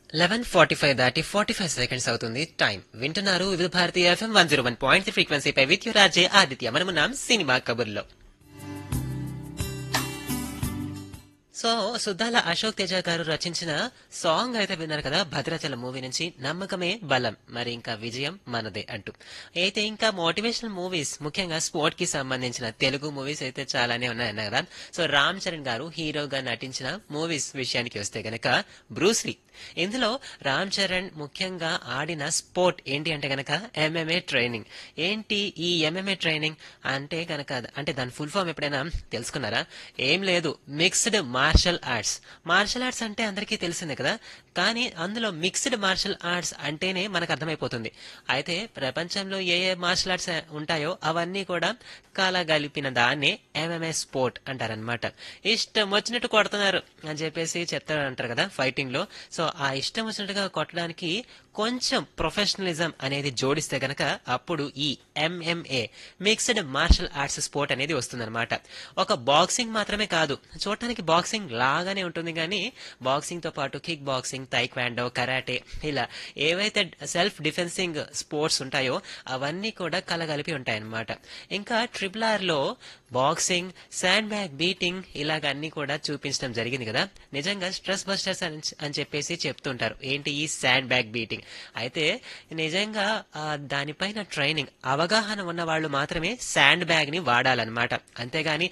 eleven forty five దాటి forty five seconds అవుతుంది time వింటున్నారు Vividh Bharati FM one zero one point ఫ్రీక్వెన్సీపై విత్ యు రాజే ఆదిత్య మనమున్నాం సినిమా కబుర్లో సో సుద్దాల అశోక్ తేజ గారు రచించిన సాంగ్ అయితే విన్నారు కదా భద్రాచల మూవీ నుంచి నమ్మకమే బలం మరి ఇంకా విజయం మనదే అంటూ అయితే ఇంకా మోటివేషనల్ మూవీస్ ముఖ్యంగా స్పోర్ట్ కి సంబంధించిన తెలుగు మూవీస్ అయితే చాలానే ఉన్నాయన్నారు కదా సో రామ్ చరణ్ గారు హీరోగా నటించిన మూవీస్ విషయానికి వస్తే గనక బ్రూస్లీ ఇందులో రామ్ చరణ్ ముఖ్యంగా ఆడిన స్పోర్ట్ ఏంటి అంటే గనక ఎంఎంఏ ట్రైనింగ్ ఏంటి ఈ ఎంఎంఏ ట్రైనింగ్ అంటే గనక అంటే దాని ఫుల్ ఫామ్ ఎప్పుడైనా తెలుసుకున్నారా ఏం లేదు mixed martial arts martial arts అంటే అందరికీ తెలిసిందే కదా కానీ అందులో మిక్స్డ్ మార్షల్ ఆర్ట్స్ అంటేనే మనకు అర్థమైపోతుంది అయితే ప్రపంచంలో ఏ ఏ మార్షల్ ఆర్ట్స్ ఉంటాయో అవన్నీ కూడా కాలగలిపిన దాన్నే ఎంఎంఏ స్పోర్ట్ అంటారనమాట ఇష్టం వచ్చినట్టు కొడుతున్నారు అని చెప్పేసి చెప్తారు అంటారు కదా ఫైటింగ్ లో సో ఆ ఇష్టం వచ్చినట్టుగా కొట్టడానికి కొంచెం ప్రొఫెషనలిజం అనేది జోడిస్తే గనక అప్పుడు ఈ MMA mixed martial arts sport అనేది వస్తుందన్నమాట ఒక బాక్సింగ్ మాత్రమే కాదు చూడటానికి బాక్సింగ్ లాగానే ఉంటుంది కానీ బాక్సింగ్ తో పాటు కిక్ బాక్సింగ్ తైక్వాండో కరాటే ఇలా ఏవైతే సెల్ఫ్ డిఫెన్సింగ్ స్పోర్ట్స్ ఉంటాయో అవన్నీ కూడా కలగలిపి ఉంటాయన్నమాట ఇంకా ట్రిపుల్ ఆర్ లో బాక్సింగ్ శాండ్ బ్యాగ్ బీటింగ్ ఇలాగ అన్ని కూడా చూపించడం జరిగింది కదా నిజంగా స్ట్రెస్ బస్టర్స్ అని చెప్పేసి చెప్తుంటారు ఏంటి ఈ శాండ్ బ్యాగ్ బీటింగ్ అయితే నిజంగా ఆ, దానిపైన ట్రైనింగ్ అవగాహన ఉన్న వాళ్ళు మాత్రమే శాండ్ బ్యాగ్ ని వాడాలన్నమాట అంతేగాని